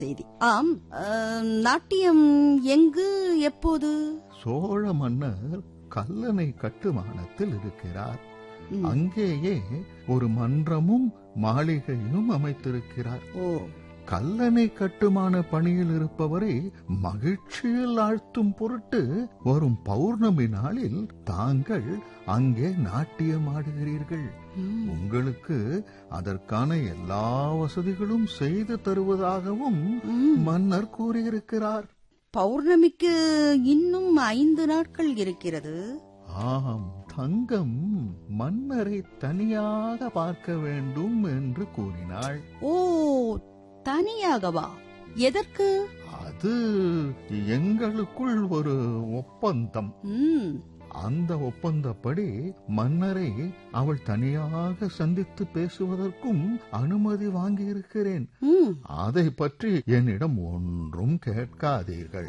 செய்தி ஆம் அஹ், நாட்டியம் எங்கு எப்போது சோழ மன்னர் கல்லணை கட்டுமானத்தில் இருக்கிறார் ம். அங்கேயே ஒரு மன்றமும் மாளிகையும் அமைத்திருக்கிறார் ஓ கல்லணை கட்டுமான பணியில் இருப்பவரை மகிழ்ச்சியில் ஆழ்த்தும் பொருட்டு வரும் பௌர்ணமி நாளில் தாங்கள் அங்கே நாட்டியம் ஆடுகிறீர்கள் ம். உங்களுக்கு அதற்கான எல்லா வசதிகளும் செய்து தருவதாகவும் ம். மன்னர் கூறியிருக்கிறார் பௌர்ணமிக்கு இன்னும் ஐந்து நாட்கள் இருக்கிறது ஆம் தங்கம் மன்னரை தனியாக பார்க்க வேண்டும் என்று கூறினாள் ஓ தனியாகவா எதற்கு அது எங்களுக்குள் ஒரு ஒப்பந்தம் ம் அந்த ஒப்பந்தப்படி மன்னரை அவள் தனியாக சந்தித்து பேசுவதற்கும் அனுமதி வாங்கியிருக்கிறேன் ம் அதை பற்றி என்னிடம் ஒன்றும் கேட்காதீர்கள்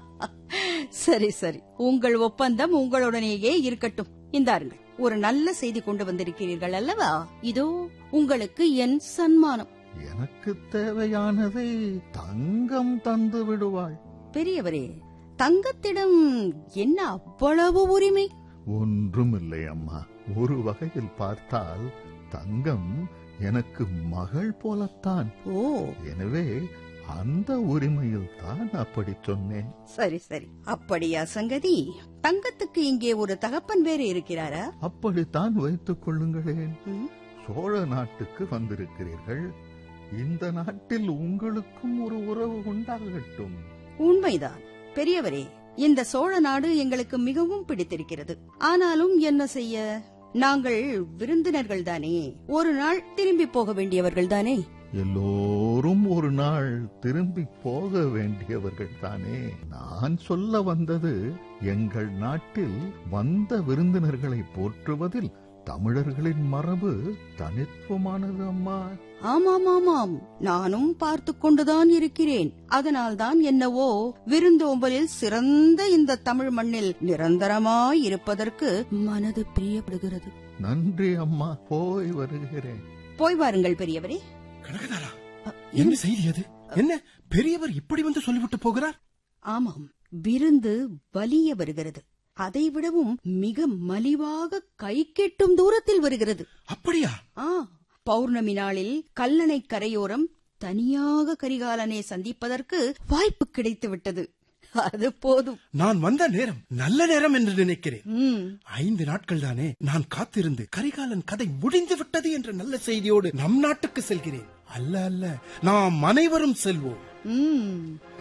சரி சரி உங்கள் ஒப்பந்தம் உங்களுடனேயே இருக்கட்டும் இந்தாருங்கள் ஒரு நல்ல செய்தி கொண்டு வந்திருக்கிறீர்கள் அல்லவா இதோ உங்களுக்கு என் சன்மானம் எனக்கு தேவையானதை தங்கம் தந்து விடுவாள் பெரியவரே தங்கத்திடம் என்ன அவ்வளவு உரிமை ஒன்றுமில்லை அம்மா ஒரு வகையில் பார்த்தால் தங்கம் எனக்கு மகள் போலத்தான் ஓ எனவே அந்த உரிமையில் தான் அப்படி சொன்னேன் சரி சரி அப்படியா சங்கதி தங்கத்துக்கு இங்கே ஒரு தகப்பன் வேறு இருக்கிறாரா அப்படித்தான் வைத்துக் கொள்ளுங்களேன் ம், சோழ நாட்டுக்கு வந்திருக்கிறீர்கள் இந்த நாட்டில் உங்களுக்கும் ஒரு உறவு உண்டாகட்டும் உண்மைதான் பெரியவரே இந்த சோழ நாடு எங்களுக்கு மிகவும் பிடித்திருக்கிறது ஆனாலும் என்ன செய்ய நாங்கள் விருந்தினர்கள் தானே ஒரு நாள் திரும்பி போக வேண்டியவர்கள் தானே எல்லோரும் ஒரு நாள் திரும்பி போக வேண்டியவர்கள் தானே நான் சொல்ல வந்தது எங்கள் நாட்டில் வந்த விருந்தினர்களை போற்றுவதில் தமிழர்களின் மரபு தனித்துவமானது அம்மா ஆமாம் ஆமாம் நானும் பார்த்து கொண்டுதான் இருக்கிறேன் அதனால்தான் என்னவோ விருந்தோம்பலில் சிறந்த இந்த தமிழ் மண்ணில் நிரந்தரமாய் இருப்பதற்கு மனது பிரியப்படுகிறது நன்றி அம்மா போய் வருகிறேன் போய் வாருங்கள் பெரியவரே கனகதாரா அ, என்ன செய்தி அது என்ன பெரியவர் இப்படி வந்து சொல்லிவிட்டு போகிறார் ஆமாம் விருந்து வலிய வருகிறது அதை விடவும் மிக மலிவாக கை கெட்டும் தூரத்தில் வருகிறது அப்படியா ஆ பௌர்ணமி நாளில் கல்லணை கரையோரம் தனியாக கரிகாலனை சந்திப்பதற்கு வாய்ப்பு கிடைத்து விட்டது அது போதும் நான் வந்த நேரம் நல்ல நேரம் என்று நினைக்கிறேன் ம் ஐந்து நாட்கள் தானே நான் காத்திருந்து கரிகாலன் கதை முடிந்து விட்டது என்ற நல்ல செய்தியோடு நம் நாட்டுக்கு செல்கிறேன் அல்ல அல்ல நாம் அனைவரும் செல்வோம் ம்